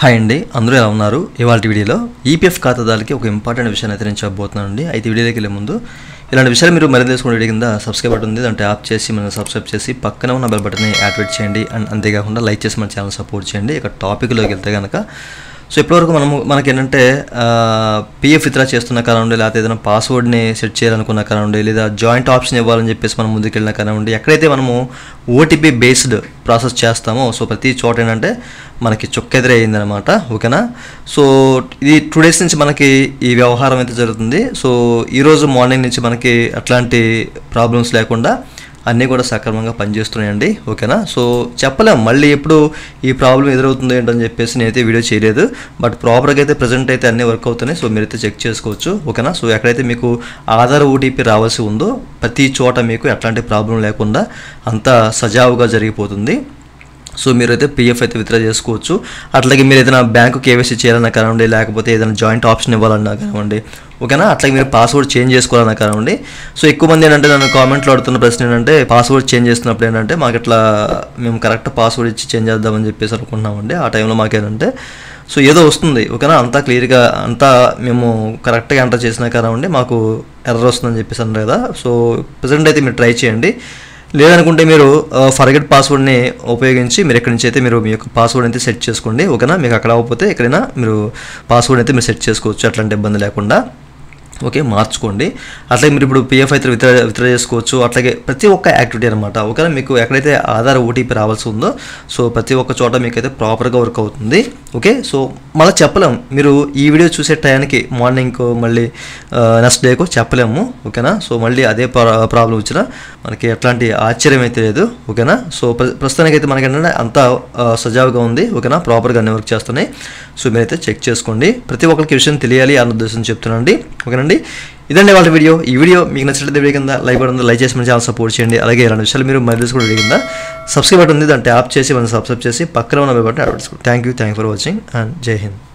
hi అండి అందరూ ఎలా ఉన్నారు ఇవాళ వీడియోలో ఈపీఎఫ్ ఖాతాదారులకి ఒక ఇంపార్టెంట్ విషయాన్ని అయితే నేను చెప్పబోతున్నానండి అయితే వీడియోలోకి వెళ్ళే ముందు ఇలాంటి విషయాలు మీరు మరింత తెలుసుకునే వీడియో కింద సబ్స్క్రైబ్ బటన్ ఉంది దాంట్లో యాప్ చేసి మనం సబ్స్క్రైబ్ చేసి పక్కన ఉన్న బెల్ బటన్ని యాక్టివేట్ చేయండి అండ్ అంతేకాకుండా లైక్ చేసి మన ఛానల్ సపోర్ట్ చేయండి ఇక టాపిక్లోకి వెళ్తే కనుక సో ఇప్పటివరకు మనము మనకి ఏంటంటే పిఎఫ్ విత్డ్రా చేస్తున్న కానివ్వండి లేకపోతే ఏదైనా పాస్వర్డ్ని సెట్ చేయాలనుకున్న కానివ్వండి లేదా జాయింట్ ఆప్షన్ ఇవ్వాలని చెప్పేసి మనం ముందుకెళ్ళిన కానివ్వండి ఎక్కడైతే మనము ఓటీపీ బేస్డ్ ప్రాసెస్ చేస్తామో సో ప్రతి చోట ఏంటంటే మనకి చొక్కెదిరే అయిందనమాట ఓకేనా సో ఇది టూ డేస్ నుంచి మనకి ఈ వ్యవహారం అయితే జరుగుతుంది సో ఈరోజు మార్నింగ్ నుంచి మనకి అట్లాంటి ప్రాబ్లమ్స్ లేకుండా అన్నీ కూడా సక్రమంగా పనిచేస్తున్నాయండి ఓకేనా సో చెప్పలేం మళ్ళీ ఎప్పుడు ఈ ప్రాబ్లం ఎదురవుతుంది ఏంటని చెప్పేసి నేనైతే వీడియో చేయలేదు బట్ ప్రాపర్గా అయితే ప్రజెంట్ అయితే అన్నీ వర్క్ అవుతున్నాయి సో మీరైతే చెక్ చేసుకోవచ్చు ఓకేనా సో ఎక్కడైతే మీకు ఆధార్ ఓటీపీ రావాల్సి ఉందో ప్రతి చోట మీకు ఎట్లాంటి ప్రాబ్లం లేకుండా అంతా సజావుగా జరిగిపోతుంది సో మీరైతే పిఎఫ్ అయితే విత్డ్రా చేసుకోవచ్చు అట్లాగే మీరు ఏదైనా బ్యాంకు కేవైసీ చేయాలన్నా కానివ్వండి లేకపోతే ఏదైనా జాయింట్ ఆప్షన్ ఇవ్వాలన్నా కానివ్వండి ఓకేనా అట్లాగే మీరు పాస్వర్డ్ చేంజ్ చేసుకోవాలన్నా కానివ్వండి సో ఎక్కువ మంది ఏంటంటే నన్ను కామెంట్లో అడుగుతున్న ప్రశ్న ఏంటంటే పాస్వర్డ్ చేంజ్ చేస్తున్నప్పుడు ఏంటంటే మాకు ఇట్లా మేము కరెక్ట్ పాస్వర్డ్ ఇచ్చి చేంజ్ చేద్దామని చెప్పేసి అనుకుంటున్నామండి ఆ టైంలో మాకేంటంటే సో ఏదో వస్తుంది ఓకేనా అంతా క్లియర్గా అంతా మేము కరెక్ట్గా ఎంటర్ చేసినా కానివ్వండి మాకు ఎర్రర్ వస్తుందని చెప్పేసి అన్నారు కదా సో ప్రజెంట్ అయితే మీరు ట్రై చేయండి లేదనుకుంటే మీరు ఫర్గెట్ పాస్వర్డ్ని ఉపయోగించి మీరు ఎక్కడి నుంచి అయితే మీరు మీ యొక్క పాస్వర్డ్ అయితే సెట్ చేసుకోండి ఓకేనా మీకు అక్కడ అవ్వకపోతే ఎక్కడైనా మీరు పాస్వర్డ్ అయితే మీరు సెట్ చేసుకోవచ్చు అట్లాంటి ఇబ్బంది లేకుండా ఓకే మార్చుకోండి అట్లాగే మీరు ఇప్పుడు పిఎఫ్ అయితే విత్డ్రా విత్డ్రా చేసుకోవచ్చు అట్లాగే ప్రతి ఒక్క యాక్టివిటీ అనమాట ఓకేనా మీకు ఎక్కడైతే ఆధార్ ఓటీపీ రావాల్సి ఉందో సో ప్రతి ఒక్క చోట మీకు అయితే ప్రాపర్గా వర్క్ అవుతుంది ఓకే సో మళ్ళీ చెప్పలేం మీరు ఈ వీడియో చూసే టైంకి మార్నింగ్ మళ్ళీ నెక్స్ట్ డేకో చెప్పలేము ఓకేనా సో మళ్ళీ అదే ప్రాబ్లం వచ్చినా మనకి ఎట్లాంటి ఆశ్చర్యం అయితే లేదు ఓకేనా సో ప్ర- ప్రస్తుతానికి అయితే మనకి ఏంటంటే అంతా ఆ, సజావుగా ఉంది ఓకేనా ప్రాపర్గా అన్ని వర్క్ చేస్తున్నాయి సో మీరైతే చెక్ చేసుకోండి ప్రతి ఒక్కరికి ఈ విషయం తెలియాలి అన్న ఉద్దేశం చెప్తున్నానండి ఓకేనండి ఇదండి వాళ్ళ వీడియో ఈ వీడియో మీకు నచ్చినట్లయితే వీడియో కింద లైక్ బటన్ ఉంది లైక్ చేసి మన ఛానల్ సపోర్ట్ చేయండి అలాగే ఇలాంటి విషయాలు మీరు మరి తెలుసుకునే వీడియో కింద సబ్స్క్రైబ్ బటన్ ఉంది దాన్ని ట్యాప్ చేసి మనం సబ్స్క్రైబ్ చేసి పక్కన ఉన్న బటన్ యాడ్ చేసుకోండి thank you thank for watching and జై హింద్